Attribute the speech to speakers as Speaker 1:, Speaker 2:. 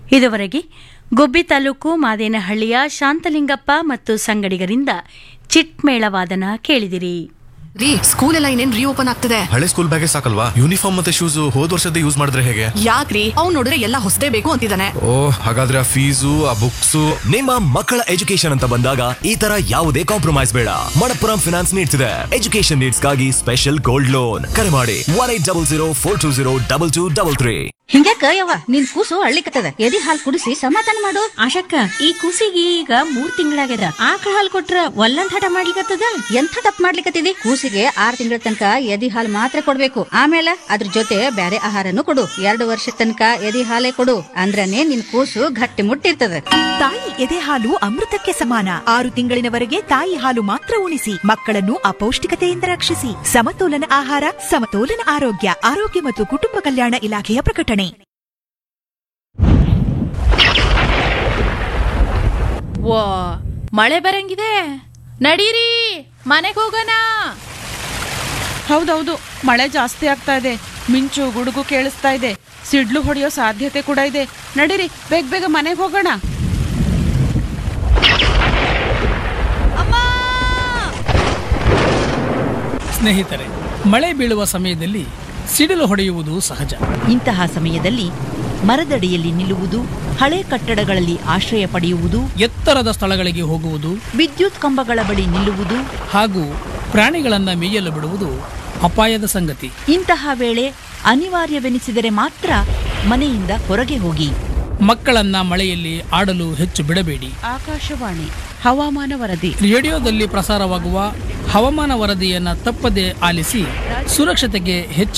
Speaker 1: ಇದುವರೆಗೆ ಗುಬ್ಬಿ ತಾಲೂಕು ಮಾದೇನಹಳ್ಳಿಯ ಶಾಂತಲಿಂಗಪ್ಪ ಮತ್ತು ಸಂಗಡಿಗರಿಂದ ಚಿಟ್ಮೇಳವಾದನ ಕೇಳಿದಿರಿ
Speaker 2: ರೀ ಸ್ಕೂಲ್ ಎಲ್ಲ ಇನ್ನೇನ್ ರೀಓಪನ್ ಆಗ್ತಿದೆ
Speaker 3: ಹಳೆ ಸ್ಕೂಲ್ ಬ್ಯಾಗೇ ಸಾಕಲ್ವಾ ಯೂನಿಫಾರ್ಮ್ ಮತ್ತೆ ಶೂಸ್ ಹೋದ್ ವರ್ಷದ ಯೂಸ್ ಮಾಡಿದ್ರೆ ಹೇಗೆ
Speaker 2: ಯಾಕ್ರಿ ಅವ್ನ್ ನೋಡಿದ್ರೆ ಎಲ್ಲ ಹೊಸದೇ ಬೇಕು ಅಂತಿದ್ದಾನೆ
Speaker 3: ಓ ಹಾಗಾದ್ರೆ ಆ ಫೀಸು ಆ ಬುಕ್ಸು
Speaker 4: ನಿಮ್ಮ ಮಕ್ಕಳ ಎಜುಕೇಶನ್ ಅಂತ ಬಂದಾಗ ಈ ತರ ಯಾವುದೇ ಕಾಂಪ್ರಮೈಸ್ ಬೇಡ ಮಣಪ್ಪುರಂ ಫಿನಾನ್ಸ್ ನೀಡ್ಸ್ ಇದೆ ಎಜುಕೇಶನ್ ನೀಡ್ಸ್ ಗಾಗಿ ಸ್ಪೆಷಲ್ ಗೋಲ್ಡ್ ಲೋನ್ ಕರೆ ಮಾಡಿ one eight double zero four two zero double two double three
Speaker 5: ಹಿಂಗ್ಯಾಕ ಯವ್ವ ನಿನ್ ಕೂಸು ಅಳ್ಳಿಕತ್ತದ ಎದಿ ಹಾಲ್ ಕುಡಿಸಿ ಸಮಾಧಾನ ಮಾಡು
Speaker 6: ಆಶಕ್ಕ ಈ ಕೂಸಿಗೆ ಈಗ ಮೂರ್ ತಿಂಗಳಾಗ್ಯದ ಆಕಳ ಹಾಲ್ ಕೊಟ್ರ ಒಲ್ಲಂದ್ ಹಠ ಮಾಡ್ಲಿಕತ್ತದ
Speaker 5: ಎಂಥ ತಪ್ಪು ಮಾಡ್ಲಿಕತ್ತಿದಿ ಕೂಸಿಗೆ ಆರ್ ತಿಂಗಳ ತನಕ ಎದಿ ಹಾಲ್ ಮಾತ್ರ ಕೊಡ್ಬೇಕು ಆಮೇಲೆ ಅದ್ರ ಜೊತೆ ಬ್ಯಾರೆ ಆಹಾರನು ಕೊಡು ಎರಡು ವರ್ಷ ತನಕ ಎದಿ ಹಾಲೇ ಕೊಡು ಅಂದ್ರನೇ ನಿನ್ ಕೂಸು ಗಟ್ಟಿ ಮುಟ್ಟಿರ್ತದ
Speaker 7: ತಾಯಿ ಎದೆ ಹಾಲು ಅಮೃತಕ್ಕೆ ಸಮಾನ ಆರು ತಿಂಗಳಿನವರೆಗೆ ತಾಯಿ ಹಾಲು ಮಾತ್ರ ಉಣಿಸಿ ಮಕ್ಕಳನ್ನು ಅಪೌಷ್ಟಿಕತೆಯಿಂದ ರಕ್ಷಿಸಿ ಸಮತೋಲನ ಆಹಾರ ಸಮತೋಲನ ಆರೋಗ್ಯ ಆರೋಗ್ಯ ಮತ್ತು ಕುಟುಂಬ ಕಲ್ಯಾಣ ಇಲಾಖೆಯ ಪ್ರಕಟಣೆ
Speaker 8: ವಾ ಮಳೆ ಬರಂಗಿದೆ ನಡೀರಿ ಮನೆಗೆ ಹೋಗೋಣ
Speaker 9: ಹೌದೌದು ಮಳೆ ಜಾಸ್ತಿ ಆಗ್ತಾ ಇದೆ ಮಿಂಚು ಗುಡುಗು ಕೇಳಿಸ್ತಾ ಇದೆ ಸಿಡ್ಲು ಹೊಡೆಯೋ ಸಾಧ್ಯತೆ ಕೂಡ ಇದೆ ನಡೀರಿ ಬೇಗ ಬೇಗ ಮನೆಗೆ ಹೋಗೋಣ
Speaker 10: ಸ್ನೇಹಿತರೆ ಮಳೆ ಬೀಳುವ ಸಮಯದಲ್ಲಿ ಸಿಡಿಲು ಹೊಡೆಯುವುದು ಸಹಜ
Speaker 7: ಇಂತಹ ಸಮಯದಲ್ಲಿ ಮರದಡಿಯಲ್ಲಿ ನಿಲ್ಲುವುದು ಹಳೆ ಕಟ್ಟಡಗಳಲ್ಲಿ ಆಶ್ರಯ ಪಡೆಯುವುದು
Speaker 10: ಎತ್ತರದ ಸ್ಥಳಗಳಿಗೆ ಹೋಗುವುದು
Speaker 7: ವಿದ್ಯುತ್ ಕಂಬಗಳ ಬಳಿ ನಿಲ್ಲುವುದು
Speaker 10: ಹಾಗೂ ಪ್ರಾಣಿಗಳನ್ನ ಮೇಯಲು ಬಿಡುವುದು ಅಪಾಯದ ಸಂಗತಿ
Speaker 7: ಇಂತಹ ವೇಳೆ ಅನಿವಾರ್ಯವೆನಿಸಿದರೆ ಮಾತ್ರ ಮನೆಯಿಂದ ಹೊರಗೆ ಹೋಗಿ
Speaker 10: ಮಕ್ಕಳನ್ನ ಮಳೆಯಲ್ಲಿ ಆಡಲು ಹೆಚ್ಚು ಬಿಡಬೇಡಿ
Speaker 9: ಆಕಾಶವಾಣಿ ಹವಾಮಾನ ವರದಿ
Speaker 10: ರೇಡಿಯೋದಲ್ಲಿ ಪ್ರಸಾರವಾಗುವ ಹವಾಮಾನ ವರದಿಯನ್ನ ತಪ್ಪದೆ ಆಲಿಸಿ ಸುರಕ್ಷತೆಗೆ ಹೆಚ್ಚಿನ